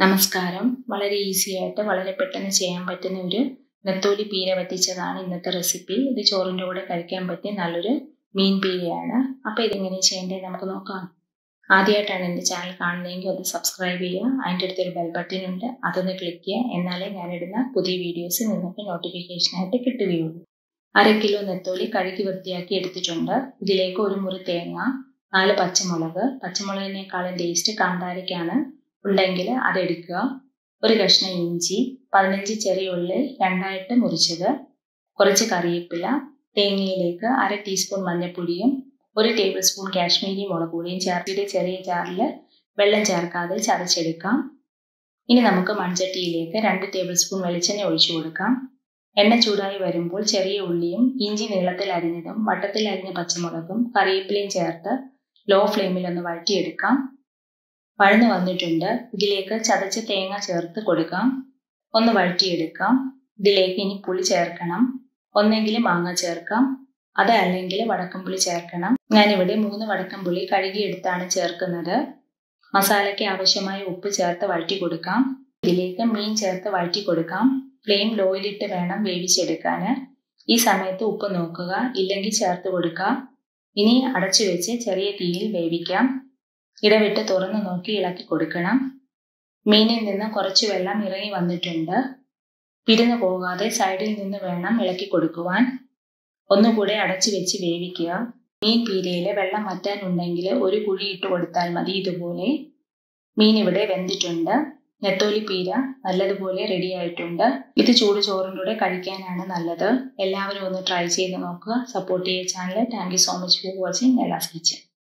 നമസ്കാരം വളരെ ഈസി ആയിട്ട് വളരെ പെട്ടെന്ന് ചെയ്യാൻ പറ്റുന്ന ഒരു നെത്തോലി പീര വറ്റിച്ചതാണ് ഇന്നത്തെ റെസിപ്പി ഇത് ചോറിൻ്റെ കൂടെ കഴിക്കാൻ പറ്റിയ നല്ലൊരു മീൻ പീരയാണ് അപ്പോൾ ഇതെങ്ങനെ ചെയ്യേണ്ടത് നമുക്ക് നോക്കാം ആദ്യമായിട്ടാണ് എൻ്റെ ചാനൽ കാണുന്നതെങ്കിൽ അത് സബ്സ്ക്രൈബ് ചെയ്യുക അതിൻ്റെ അടുത്തൊരു ബെൽ ബട്ടൺ ഉണ്ട് അതൊന്ന് ക്ലിക്ക് ചെയ്യുക എന്നാലേ ഞാനിടുന്ന പുതിയ വീഡിയോസ് നിങ്ങൾക്ക് നോട്ടിഫിക്കേഷനായിട്ട് കിട്ടുകയുള്ളൂ അര കിലോ നെത്തോലി കഴുകി വൃത്തിയാക്കി എടുത്തിട്ടുണ്ട് ഇതിലേക്ക് ഒരു മുറി തേങ്ങ നാല് പച്ചമുളക് പച്ചമുളകിനേക്കാളും ടേസ്റ്റ് കാന്താരയ്ക്കാണ് ഉണ്ടെങ്കിൽ അതെടുക്കുക ഒരു കഷ്ണം ഇഞ്ചി പതിനഞ്ച് ചെറിയ ഉള്ളി രണ്ടായിട്ട് മുറിച്ചത് കുറച്ച് കറിവേപ്പില തേങ്ങയിലേക്ക് അര ടീസ്പൂൺ മഞ്ഞൾപ്പൊടിയും ഒരു ടേബിൾ സ്പൂൺ കാശ്മീരി മുളക് പൊടിയും ചേർത്തിട്ട് ചെറിയ ജാറിൽ വെള്ളം ചേർക്കാതെ ചതച്ചെടുക്കാം ഇനി നമുക്ക് മൺചട്ടിയിലേക്ക് രണ്ട് ടേബിൾ സ്പൂൺ വെളിച്ചെണ്ണ ഒഴിച്ചു കൊടുക്കാം എണ്ണ ചൂടായി വരുമ്പോൾ ചെറിയ ഉള്ളിയും ഇഞ്ചി നീളത്തിൽ അരിഞ്ഞതും വട്ടത്തിൽ അരിഞ്ഞ പച്ചമുളകും കറിവേപ്പിലയും ചേർത്ത് ലോ ഫ്ലെയിമിൽ ഒന്ന് വഴറ്റിയെടുക്കാം വഴന്നു വന്നിട്ടുണ്ട് ഇതിലേക്ക് ചതച്ച തേങ്ങ ചേർത്ത് കൊടുക്കാം ഒന്ന് വഴറ്റിയെടുക്കാം ഇതിലേക്ക് ഇനി പുളി ചേർക്കണം ഒന്നെങ്കിൽ മാങ്ങ ചേർക്കാം അതല്ലെങ്കിൽ വടക്കംപുളി ചേർക്കണം ഞാനിവിടെ മൂന്ന് വടക്കംപുളി കഴുകിയെടുത്താണ് ചേർക്കുന്നത് മസാലയ്ക്ക് ആവശ്യമായ ഉപ്പ് ചേർത്ത് വഴറ്റി കൊടുക്കാം ഇതിലേക്ക് മീൻ ചേർത്ത് വഴറ്റി കൊടുക്കാം ഫ്ലെയിം ലോയിലിട്ട് വേണം വേവിച്ചെടുക്കാൻ ഈ സമയത്ത് ഉപ്പ് നോക്കുക ഇല്ലെങ്കിൽ ചേർത്ത് കൊടുക്കാം ഇനി അടച്ചു വെച്ച് ചെറിയ തീയിൽ വേവിക്കാം ഇടവിട്ട് തുറന്നു നോക്കി ഇളക്കി കൊടുക്കണം മീനിൽ നിന്ന് കുറച്ച് വെള്ളം ഇറങ്ങി വന്നിട്ടുണ്ട് പിരിഞ്ഞു പോകാതെ സൈഡിൽ നിന്ന് വേണം ഇളക്കി കൊടുക്കുവാൻ ഒന്നുകൂടെ അടച്ചു വെച്ച് വേവിക്കുക മീൻ പീരയിൽ വെള്ളം വറ്റാനുണ്ടെങ്കിൽ ഒരു കുഴി ഇട്ട് കൊടുത്താൽ മതി ഇതുപോലെ മീൻ ഇവിടെ വെന്തിട്ടുണ്ട് നെത്തോലി പീര നല്ലതുപോലെ റെഡി ആയിട്ടുണ്ട് ഇത് ചൂട് ചോറിൻ്റെ കൂടെ കഴിക്കാനാണ് നല്ലത് എല്ലാവരും ഒന്ന് ട്രൈ ചെയ്ത് നോക്കുക സപ്പോർട്ട് ചെയ്യുക channel thank you so much for watching Ella's kitchen